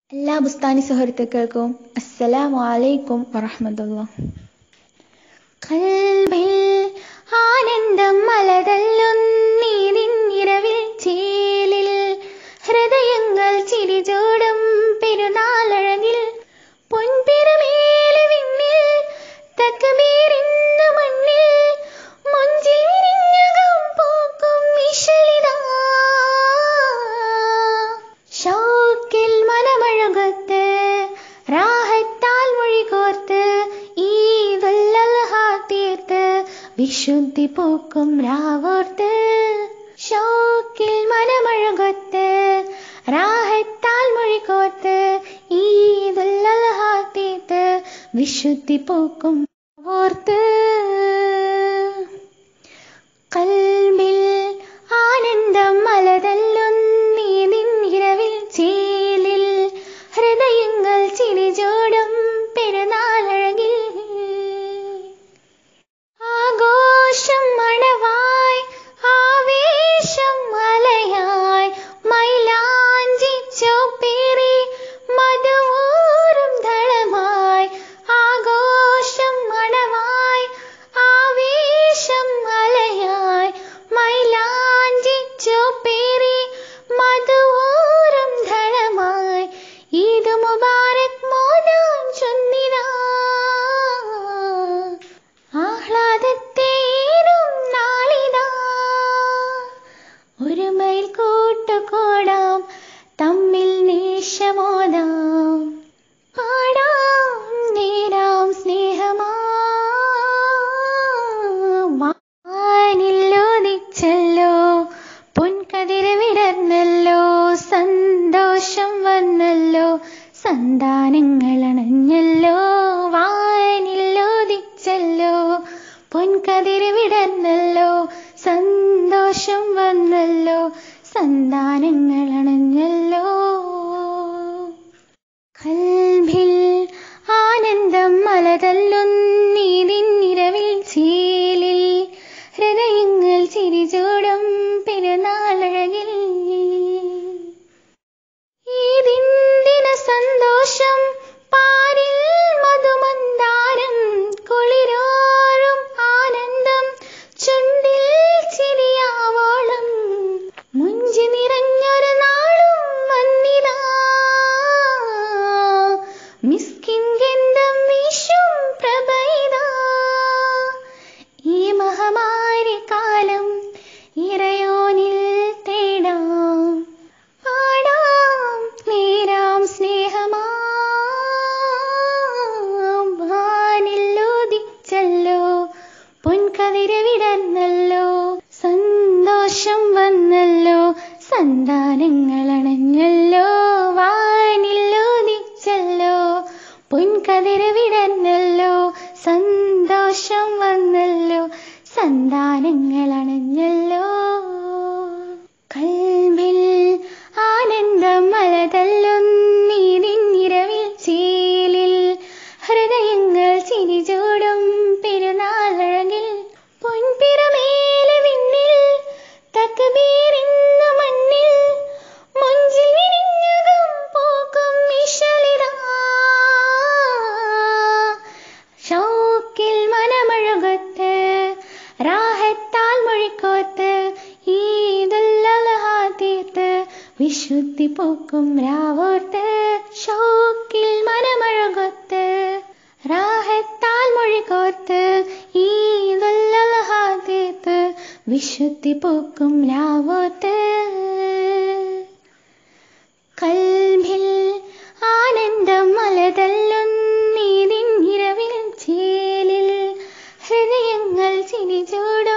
എല്ലാ ബുസ്താനി സുഹൃത്തുക്കൾക്കും അസ്സലാമു അലൈക്കും വറഹ്മത്തുള്ള കൽബിൽ ആനന്ദം മലതല്ലുന്നീതിന്നിരവിൽ ചേലിൽ ഹൃദയങ്ങൾ ചിരിചൂടും പെരുന്നാളഴകിൽ പൊൻപിറമേലെ വിണ്ണിൽ തക്ബീറിന്ന മണ്ണിൽ മുഞ്ചിൽ വിരിഞ്ഞകം പൂക്കും വിഷലിതാ ഷൗക്കിൽ മനമഴകത്ത് റാഹത്താൽ മൊഴി കോർത്ത് ഈദുൽ അൽഹ തീർത്ത് വിശുദ്ധി പൂക്കും രാവോർത്ത് ഷൗക്കിൽ മനമഴകത്ത് റാഹത്താൽ മൊഴി കോർത്ത് ഈദുൽ അൽഹ തീർത്ത് വിശുദ്ധി പൂക്കും ഓർത്ത് കൽബിൽ ആനന്ദം മലതല്ലുന്നീ നിന്നിരവിൽ ചേലിൽ ഹൃദയങ്ങൾ ചിരിചൂടും പെരുന്നാളഴകിൽ ആഘോഷം മണവായി ആവേശം മലയായി മൈലാഞ്ചി ചോപ്പേറി മധുവൂറും ധളമായി ആഘോഷം മണവായി ആവേശം മലയായി മൈലാഞ്ചി ചോപ്പേറി മധുവൂറും ധളമായി ഈദ് മുബാരക് മോദാൻ ചൊന്നിനാ ആഹ്ലാദത്തേരും നാളിതാ ഒരു മൈൽ കൂട്ടുകൂടാം തമ്മിൽ നേശമോദാം പാടാം നേരാം സ്നേഹമാ വാനില്ലോദിച്ചല്ലോ പൊൻകതിര് വിടർന്നല്ലോ സന്തോഷം വന്നല്ലോ സന്താനങ്ങൾ അണഞ്ഞല്ലോ വാനില്ലോദിച്ചല്ലോ പൊൻകതിര് വിടർന്നല്ലോ സന്തോഷം വന്നല്ലോ സന്താനങ്ങൾ അണഞ്ഞല്ലോ കൽബിൽ ആനന്ദം മലതല്ലുന്നീതിന്നിരവിൽ ചേലിൽ ഹൃദയങ്ങൾ ചിരിചൂടും പെരുന്നാളഴകിൽ ഈദിന്ദിന സന്തോഷം പാരിൽ മധുമന്ദാരം കുളിരോറും ആനന്ദം ചുണ്ടിൽ ചിരിയാവോളം മുഞ്ചി നിറഞ്ഞൊരു നാളും വന്നിതാ മിസ്കിൻ ഗന്ധം വീശും പ്രഭയിതാ ഈ മഹമാരി കാലം ഇറയോനിൽ തേടാം പാടാം നേരാം സ്നേഹമാ വാനില്ലോദിച്ചല്ലോ പൊൻകതിര് വിടർന്നല്ലോ സന്തോഷം വന്നല്ലോ സന്താനങ്ങൾ അണഞ്ഞല്ലോ വാനില്ലോദിച്ചല്ലോ പൊൻകതിര് വിടർന്നല്ലോ സന്തോഷം വന്നല്ലോ സന്താനങ്ങൾ അണഞ്ഞല്ലോ കൽവിൽ ആനന്ദം മലതല്ലുന്നീതിന്നിരവിൽ ചേലിൽ ഹൃദയങ്ങൾ ചിരിചൂടും പെരുന്നാളഴകിൽ പൊൻപിറമേലെ വിണ്ണിൽ തക്ബീറിന്ന മണ്ണിൽ മുഞ്ചിൽ വിരിഞ്ഞകം പൂക്കും വിഷലിതാ ഷൗക്കിൽ മനമഴകത്ത് റാഹത്താൽ മൊഴിക്കോത്ത് ഈദുൽ അൽഹ തീർത്ത് വിശുദ്ധി പൂക്കും രാവോർത്ത് ഷൗക്കിൽ മനമഴകത്ത് റാഹത്താൽ മൊഴിക്കോത്ത് ഈദുൽ അൽഹ തീർത്ത് വിശുദ്ധി പൂക്കും രാവോർത്ത് കൽബിൽ ആനന്ദം മലതല്ലുന്നീതിന്നിരവിൽ ചേലിൽ ഹൃദയങ്ങൾ ചിരിചൂടും